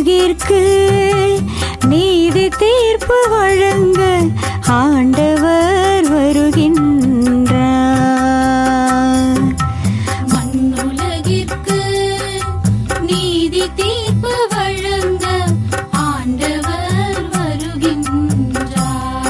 மண்ணுலகிற்கு நீதி தீர்ப்பு வழங்க ஆண்டவர் வருகின்றார் மண்ணுலகிற்கு நீதி தீர்ப்பு வழங்க ஆண்டவர் வருகின்றார்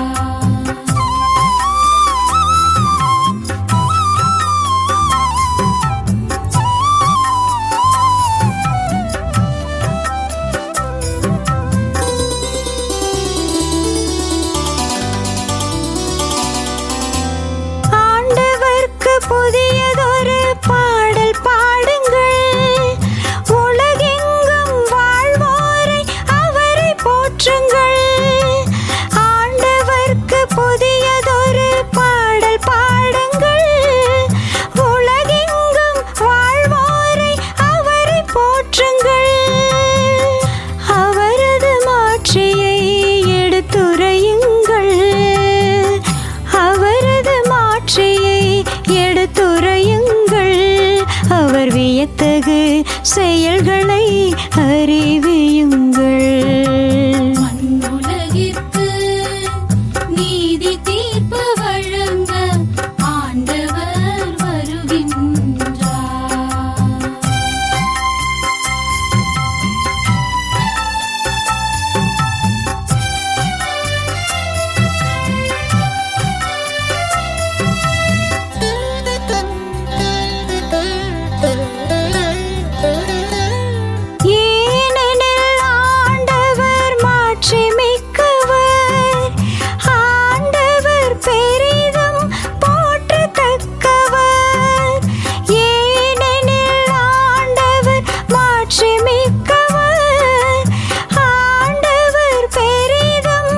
ஆண்டவர்க்கு புதியதொரு பாடல் பாடுங்கள் உலகெங்கும் வாழ்வோரை அவரை போற்றுங்கள் ஆண்டவர்க்கு புதியதொரு பாடல் பாடுங்கள் உலகெங்கும் வாழ்வோரை அவரை போற்றுங்கள் அவரது மாட்சியை எடுத்துரையுங்கள் அவரது மாட்சியை எடுத்துரையுங்கள் அவர் வியத்தகு செயல்களை அறிவியுங்கள் மண்ணுலகிற்கு நீதி தீர்ப்பு வழங்க ஆண்டவர் வருகின்றார் ஏனெனில் ஆண்டவர் மாட்சிமிக்கவர் ஆண்டவர் பெரிதும் போற்றத்தக்கவர் ஏனெனில் ஆண்டவர் மாட்சிமிக்கவர் ஆண்டவர் பெரிதும்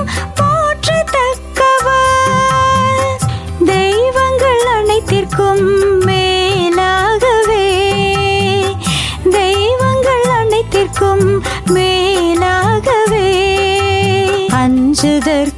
போற்றத்தக்கவர் தெய்வங்கள் அனைத்திற்கும் மேலாகவே தெய்வங்கள் அனைத்திற்கும் மேலாகவே அஞ்சுதற்கு